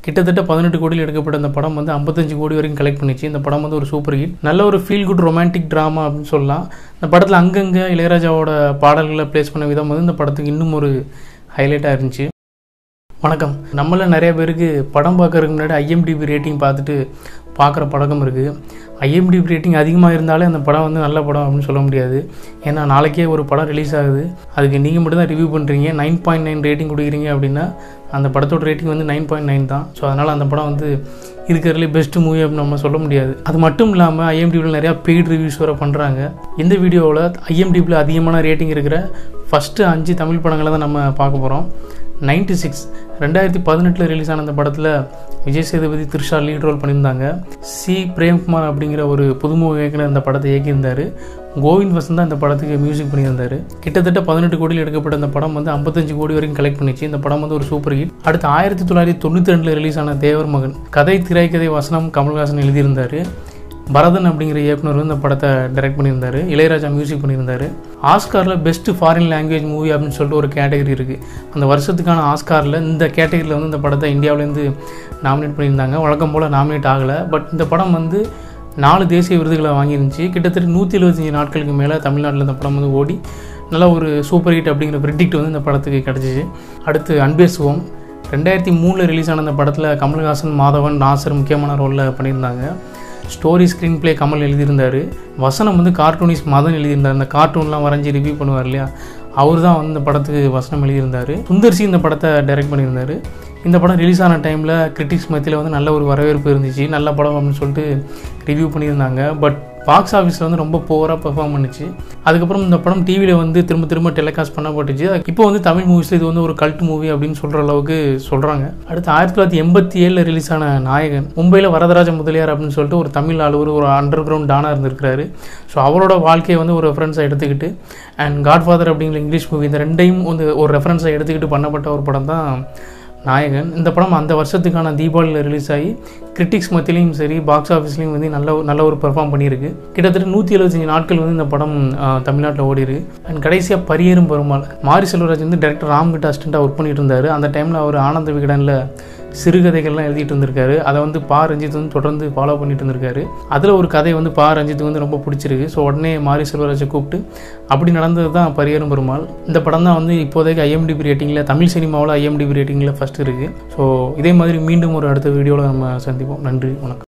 கிட்டத்தட்ட பதினெட்டு கோடியில் எடுக்கப்பட்ட இந்த படம் வந்து ஐம்பத்தஞ்சு கோடி வரைக்கும் கலெக்ட் பண்ணிச்சு இந்த படம் வந்து ஒரு சூப்பர் ஹிட் நல்ல ஒரு ஃபீல் குட் ரொமான்டிக் ட்ராமா அப்படின்னு சொல்லலாம் இந்த படத்தில் அங்கங்கே இளையராஜாவோட பாடல்களை ப்ளேஸ் பண்ண விதம் வந்து இந்த படத்துக்கு இன்னும் ஒரு ஹைலைட்டாக இருந்துச்சு வணக்கம் நம்மள நிறைய பேருக்கு படம் பார்க்கறதுக்கு முன்னாடி ஐஎம்டிபி ரேட்டிங் பார்த்துட்டு பார்க்குற பழக்கம் இருக்குது ஐஎம்டிபி ரேட்டிங் அதிகமாக இருந்தாலே அந்த படம் வந்து நல்ல படம் அப்படின்னு சொல்ல முடியாது ஏன்னா நாளைக்கே ஒரு படம் ரிலீஸ் ஆகுது அதுக்கு நீங்கள் மட்டும் தான் ரிவ்யூ பண்ணுறீங்க நைன் பாயிண்ட் நைன் ரேட்டிங் கொடுக்குறீங்க அப்படின்னா அந்த படத்தோட ரேட்டிங் வந்து நைன் பாயிண்ட் நைன் தான் ஸோ அதனால் அந்த படம் வந்து இருக்கிறதுலே பெஸ்ட் மூவி அப்படின்னு நம்ம சொல்ல முடியாது அது மட்டும் இல்லாமல் ஐஎம்டிபியில் நிறையா பெய்ட் ரிவ்யூஸ் வர பண்ணுறாங்க இந்த வீடியோவில் ஐஎம்டிபியில் அதிகமான ரேட்டிங் இருக்கிற ஃபஸ்ட்டு அஞ்சு தமிழ் படங்களை தான் நம்ம பார்க்க போகிறோம் நைன்டி சிக்ஸ் ரெண்டாயிரத்தி பதினெட்டில் ரிலீஸ் ஆன அந்த படத்தில் விஜய் சேதுபதி த்ரிஷா லீட் ரோல் பண்ணியிருந்தாங்க சி பிரேம்குமார் அப்படிங்கிற ஒரு புதுமுக இயக்குனர் இந்த படத்தை இயக்கியிருந்தார் கோவிந்த் வசந்தா இந்த படத்துக்கு மியூசிக் பண்ணியிருந்தார் கிட்டத்தட்ட பதினெட்டு கோடியில் எடுக்கப்பட்ட இந்த படம் வந்து ஐம்பத்தஞ்சு கோடி வரைக்கும் கலெக்ட் பண்ணிச்சு இந்த படம் வந்து ஒரு சூப்பர் ஹிட் அடுத்து ஆயிரத்தி தொள்ளாயிரத்தி தொண்ணூற்றி ரெண்டில் ரிலீஸ் ஆன தேவர் மகன் கதை திரைக்கதை வசனம் கமல்ஹாசன் எழுதியிருந்தார் பரதன் அப்படிங்கிற இயக்குனர் வந்து இந்த படத்தை டைரக்ட் பண்ணியிருந்தாரு இளையராஜா மியூசிக் பண்ணியிருந்தாரு ஆஸ்காரில் பெஸ்ட் ஃபாரின் லாங்குவேஜ் மூவி அப்படின்னு சொல்லிட்டு ஒரு கேட்டகரி இருக்குது அந்த வருஷத்துக்கான ஆஸ்காரில் இந்த கேட்டகரியில் வந்து இந்த படத்தை இந்தியாவிலேருந்து நாமினேட் பண்ணியிருந்தாங்க வழக்கம் போல் நாமினேட் ஆகலை பட் இந்த படம் வந்து நாலு தேசிய விருதுகளை வாங்கியிருந்துச்சு கிட்டத்தட்ட நூற்றி எழுபத்தஞ்சி நாட்களுக்கு மேலே தமிழ்நாட்டில் இந்த படம் வந்து ஓடி நல்ல ஒரு சூப்பர் ஹிட் அப்படிங்கிற ப்ரிடிக்ட் வந்து இந்த படத்துக்கு கிடச்சிச்சு அடுத்து அன்பேசுவோம் ரெண்டாயிரத்தி மூணில் ரிலீஸ் ஆன இந்த படத்தில் கமல்ஹாசன் மாதவன் நாசர் முக்கியமான ரோலில் பண்ணியிருந்தாங்க ஸ்டோரி ஸ்க்ரீன் ப்ளே கமல் எழுதியிருந்தார் வசனம் வந்து கார்ட்டூனிஸ் மதன் எழுதியிருந்தார் இந்த கார்ட்டூன்லாம் வரைஞ்சி ரிவ்யூ பண்ணுவார் இல்லையா அவர் தான் வந்து இந்த படத்துக்கு வசனம் எழுதியிருந்தார் சுந்தர்சி இந்த படத்தை டைரக்ட் பண்ணியிருந்தார் இந்த படம் ரிலீஸ் ஆன டைமில் கிரிட்டிக்ஸ் மத்தியில் வந்து நல்ல ஒரு வரவேற்பு இருந்துச்சு நல்ல படம் அப்படின்னு சொல்லிட்டு ரிவ்யூ பண்ணியிருந்தாங்க பட் பாக்ஸ் ஆஃபீஸில் வந்து ரொம்ப போராக பெர்ஃபார்ம் பண்ணுச்சு அதுக்கப்புறம் இந்த படம் டிவியில் வந்து திரும்ப திரும்ப டெலிகாஸ்ட் பண்ணப்பட்டுச்சு இப்போ வந்து தமிழ் மூவிஸில் இது வந்து ஒரு கல்ட் மூவி அப்படின்னு சொல்கிற அளவுக்கு சொல்கிறாங்க அடுத்து ஆயிரத்தி தொள்ளாயிரத்தி எண்பத்தி ஏழில் ரிலீஸ் ஆன நாயகன் மும்பையில் வரதராஜ முதலியார் அப்படின்னு சொல்லிட்டு ஒரு தமிழ் ஆளுவர் ஒரு அண்டர் கிரவுண்ட் டானாக இருந்திருக்கிறாரு ஸோ அவரோட வாழ்க்கையை வந்து ஒரு ரெஃபரன்ஸாக எடுத்துக்கிட்டு அண்ட் காட்ஃபாதர் அப்படிங்கிற இங்கிலீஷ் மூவி இந்த ரெண்டையும் வந்து ஒரு ரெஃபரன்ஸாக எடுத்துக்கிட்டு பண்ணப்பட்ட ஒரு படம் தான் நாயகன் இந்த படம் அந்த வருஷத்துக்கான தீபாவளியில் ரிலீஸ் ஆகி கிரிட்டிக்ஸ் மத்தியிலையும் சரி பாக்ஸ் ஆஃபீஸ்லையும் வந்து நல்ல நல்ல ஒரு பெர்ஃபார்ம் பண்ணியிருக்கு கிட்டத்தட்ட நூற்றி எழுபத்தஞ்சு நாட்கள் வந்து இந்த படம் தமிழ்நாட்டில் ஓடிருக்கு அண்ட் கடைசியாக பரியேறும் பெருமாள் மாரி செல்வராஜ் வந்து டேரக்டர் ராம்கிட்ட அசிஸ்டண்ட்டாக ஒர்க் பண்ணிட்டு இருந்தார் அந்த டைமில் அவர் ஆனந்த விகடனில் சிறுகதைகள்லாம் எழுதிட்டு இருந்திருக்காரு அதை வந்து பா ரஞ்சித் வந்து தொடர்ந்து ஃபாலோ பண்ணிட்டு இருந்திருக்காரு அதில் ஒரு கதை வந்து பா ரஞ்சித் வந்து ரொம்ப பிடிச்சிருக்கு ஸோ உடனே மாரி செல்வராஜை கூப்பிட்டு அப்படி நடந்தது தான் பரியரும் பெருமாள் இந்த படம் தான் வந்து இப்போதைக்கு ஐஎம்டிபி ரேட்டிங்கில் தமிழ் சினிமாவில் ஐஎம்டிபி ரேட்டிங்கில் ஃபஸ்ட் இருக்குது ஸோ இதே மாதிரி மீண்டும் ஒரு அடுத்த வீடியோவில் நம்ம சந்திப்போம் நன்றி வணக்கம்